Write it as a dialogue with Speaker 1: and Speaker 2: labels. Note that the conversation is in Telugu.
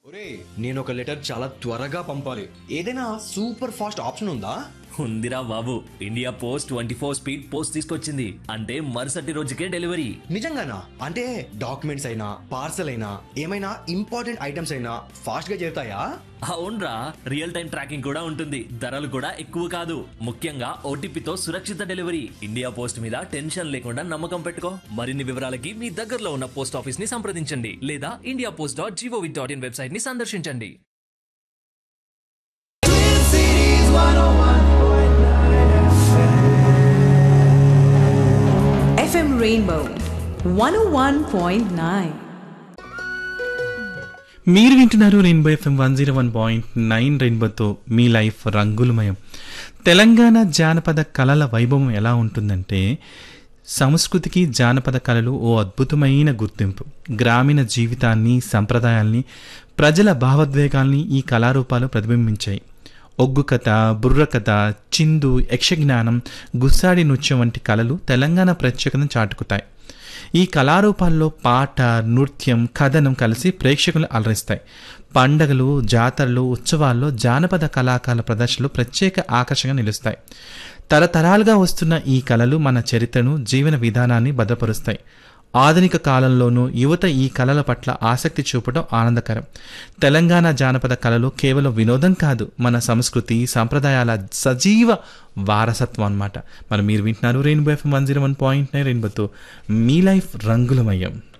Speaker 1: ఒరే నేను ఒక లెటర్ చాలా త్వరగా పంపాలి ఏదైనా సూపర్ ఫాస్ట్ ఆప్షన్ ఉందా
Speaker 2: ఉందిరా బాబు India Post twenty four speed post తీసుకొచ్చింది అంటే మరుసటి రోజుకే డెలివరీ
Speaker 1: నిజంగానా అంటే డాక్యుమెంట్స్ అయినా పార్సల్ అయినా ఏమైనా ఇంపార్టెంట్ ఐటమ్స్ అయినా ఫాస్ట్ గా చేరుతాయా
Speaker 2: అవునరా రియల్ టైం ట్రాకింగ్ కూడా ఉంటుంది ధరలు కూడా ఎక్కువ కాదు ముఖ్యంగా ఓటీపీతో సురక్షిత డెలివరీ ఇండియా పోస్ట్ మీద టెన్షన్ లేకుండా నమ్మకం పెట్టుకో మరిన్ని వివరాలకి మీ దగ్గరలో ఉన్న పోస్ట్ ఆఫీస్ ని సంప్రదించండి లేదా India Post dot gov dot in website ని సందర్శించండి
Speaker 3: FM Rainbow 101.9.
Speaker 4: మీరు వింటున్నారు Rainbow FM one zero one point nine రెయిన్బోతో మీ లైఫ్ రంగులమయం తెలంగాణ జానపద కళల వైభవం ఎలా ఉంటుందంటే సంస్కృతికి జానపద కళలు ఓ అద్భుతమైన గుర్తింపు గ్రామీణ జీవితాన్ని సంప్రదాయాల్ని ప్రజల భావోద్వేగాల్ని ఈ కళారూపాలు ప్రతిబింబించాయి ఒగ్గు కథ బుర్ర కథ చిందు యక్షజ్ఞానం గుస్సాడి నృత్యం వంటి కళలు తెలంగాణ ప్రత్యేకతను చాటుకుతాయి ఈ కళారూపాల్లో పాట నృత్యం కథనం కలిసి ప్రేక్షకులు అలరిస్తాయి పండగలు జాతరలు ఉత్సవాల్లో జానపద కళాకారుల ప్రదర్శనలు ప్రత్యేక ఆకర్షణగా నిలుస్తాయి తరతరాలుగా వస్తున్న ఈ కళలు మన చరిత్రను జీవన విధానాన్ని భద్రపరుస్తాయి ఆధునిక కాలంలోనూ యువత ఈ కళల పట్ల ఆసక్తి చూపడం ఆనందకరం తెలంగాణ జానపద కళలు కేవలం వినోదం కాదు మన సంస్కృతి సాంప్రదాయాల సజీవ వారసత్వం అన్నమాట మరి మీరు వింటున్నారు Rainbow FM one zero one point nine రెయిన్బోతో మీ లైఫ్ రంగులమయం